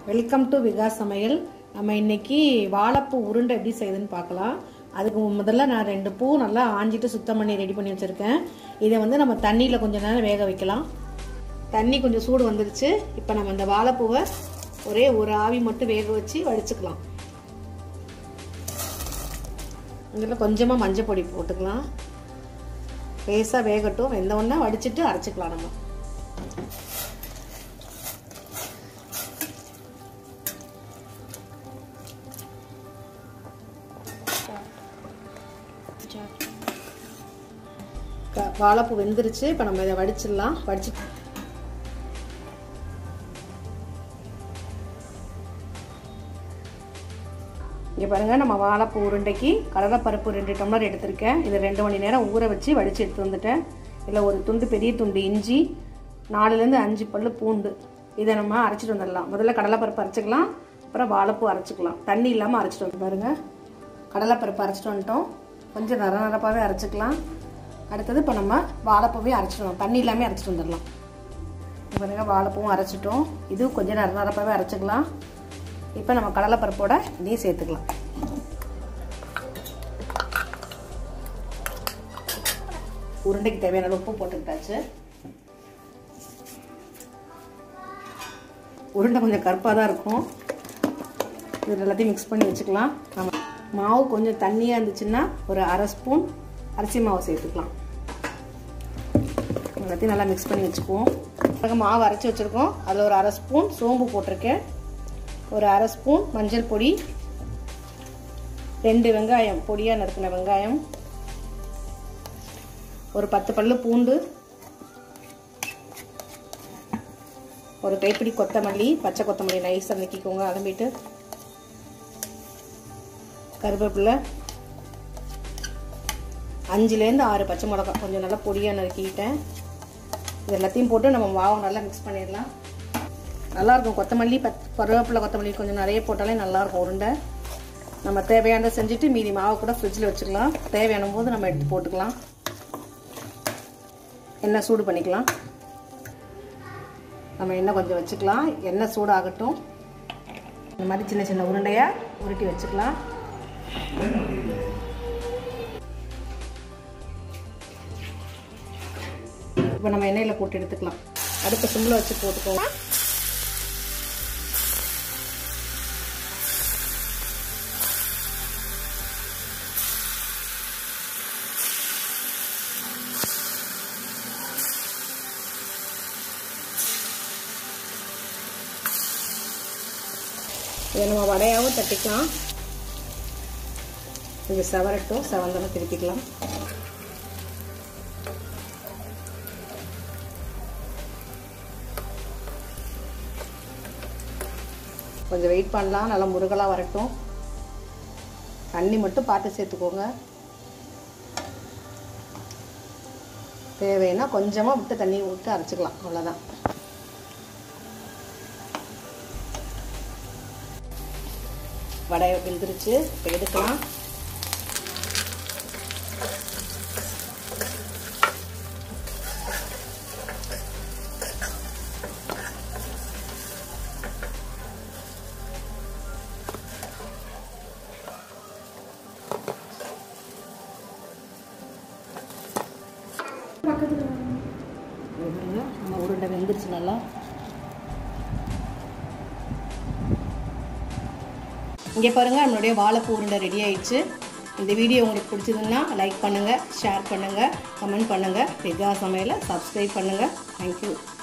welcome to Vikas சமையல் நம்ம இன்னைக்கு வாழைப்பூ உருண்டை எப்படி செய்யுதுன்னு பார்க்கலாம் அதுக்கு முதல்ல நான் ரெண்டு பூ நல்லா ஆஞ்சிட்டு சுத்தம் பண்ணி ரெடி பண்ணி வச்சுருக்கேன் இதை வந்து நம்ம தண்ணியில் கொஞ்ச நேரம் வேக வைக்கலாம் தண்ணி கொஞ்சம் சூடு வந்துருச்சு இப்போ நம்ம இந்த வாழைப்பூவை ஒரே ஒரு ஆவி மட்டும் வேக வச்சு வடிச்சுக்கலாம் இதில் கொஞ்சமாக மஞ்சள் பொடி போட்டுக்கலாம் லேசாக வேகட்டும் வெந்த உடனே வடிச்சிட்டு அரைச்சிக்கலாம் நம்ம வாழைப்பூ வெந்துருச்சு இப்போ நம்ம இதை வடிச்சிடலாம் வடிச்சு இங்கே பாருங்கள் நம்ம வாழைப்பூ உருண்டைக்கு கடலைப்பருப்பு ரெண்டு டம்ளர் எடுத்திருக்கேன் இதை ரெண்டு மணி நேரம் ஊற வச்சு வடித்து எடுத்து வந்துட்டேன் இதில் ஒரு துண்டு பெரிய துண்டு இஞ்சி நாலுலேருந்து அஞ்சு பல் பூண்டு இதை நம்ம அரைச்சிட்டு வந்துடலாம் முதல்ல கடலைப்பருப்பு அரைச்சிக்கலாம் அப்புறம் வாழைப்பூ அரைச்சிக்கலாம் தண்ணி இல்லாமல் அரைச்சிட்டு வந்து பாருங்கள் கடலைப்பருப்பு அரைச்சிட்டு வந்துட்டோம் கொஞ்சம் நர நரப்பாகவே அரைச்சிக்கலாம் அடுத்தது இப்போ நம்ம வாழைப்பூவே அரைச்சிட்டோம் தண்ணி இல்லாமல் அரைச்சிட்டு வந்துடலாம் பாருங்கள் வாழைப்பூவும் அரைச்சிட்டோம் இதுவும் கொஞ்சம் நர நரப்பாகவே அரைச்சிக்கலாம் இப்போ நம்ம கடலைப்பருப்போட இதையும் சேர்த்துக்கலாம் உருண்டைக்கு தேவையான உப்பு போட்டுக்கிட்டாச்சு உருண்டை கொஞ்சம் கருப்பாக தான் இருக்கும் இது எல்லாத்தையும் மிக்ஸ் பண்ணி வச்சுக்கலாம் நம்ம மாவு கொஞ்சம் தண்ணியாக இருந்துச்சுன்னா ஒரு அரை ஸ்பூன் அரிசி மாவு சேர்த்துக்கலாம் எல்லாத்தையும் நல்லா மிக்ஸ் பண்ணி வச்சுக்குவோம் மாவு அரைச்சி வச்சுருக்கோம் அதில் ஒரு அரை ஸ்பூன் சோம்பு போட்டிருக்கேன் ஒரு அரை ஸ்பூன் மஞ்சள் பொடி ரெண்டு வெங்காயம் பொடியாக நறுக்கின வெங்காயம் ஒரு பத்து பல்லு பூண்டு ஒரு கைப்பிடி கொத்தமல்லி பச்சை கொத்தமல்லி நைஸாக நக்கிக்கோங்க அலம்பிட்டு கருவேப்பிலை அஞ்சுலேருந்து ஆறு பச்சை மிளகா கொஞ்சம் நல்லா பொடியாக நறுக்கிக்கிட்டேன் இது எல்லாத்தையும் போட்டு நம்ம மாவு நல்லா மிக்ஸ் பண்ணிடலாம் நல்லாயிருக்கும் கொத்தமல்லி பத் கருவேப்பிலை கொத்தமல்லி கொஞ்சம் நிறைய போட்டாலே நல்லாயிருக்கும் உருண்டை நம்ம தேவையானதை செஞ்சுட்டு மீதி மாவை கூட ஃப்ரிட்ஜில் வச்சுக்கலாம் தேவையான போது நம்ம எடுத்து போட்டுக்கலாம் எண்ணெய் சூடு பண்ணிக்கலாம் நம்ம எண்ணெய் கொஞ்சம் வச்சுக்கலாம் எண்ணெய் சூடாகட்டும் இந்த மாதிரி சின்ன சின்ன உருண்டையாக உருட்டி வச்சுக்கலாம் இப்போ நம்ம எண்ணெயில் போட்டு எடுத்துக்கலாம் அடுத்த சிம்மில் வச்சு போட்டுக்கோங்க இதை நம்ம வடையாகவும் தட்டிக்கலாம் இது செவரட்டும் செவந்தனை திருப்பிக்கலாம் கொஞ்சம் வெயிட் பண்ணலாம் நல்லா முருகலாக வரட்டும் தண்ணி மட்டும் பார்த்து சேர்த்துக்கோங்க தேவைன்னா கொஞ்சமாக விட்டு தண்ணி விட்டு அரைச்சிக்கலாம் அவ்வளோதான் வடை வெந்துருச்சு இப்போ எடுக்கலாம் நம்ம உருண்டை வெந்துருச்சு நல்லா இங்கே பாருங்கள் நம்மளுடைய வாழைப்பூ உருண்டை ரெடி ஆயிடுச்சு இந்த வீடியோ உங்களுக்கு பிடிச்சதுன்னா லைக் பண்ணுங்கள் ஷேர் பண்ணுங்கள் கமெண்ட் பண்ணுங்கள் விகா சமையலை சப்ஸ்கிரைப் பண்ணுங்கள் தேங்க்யூ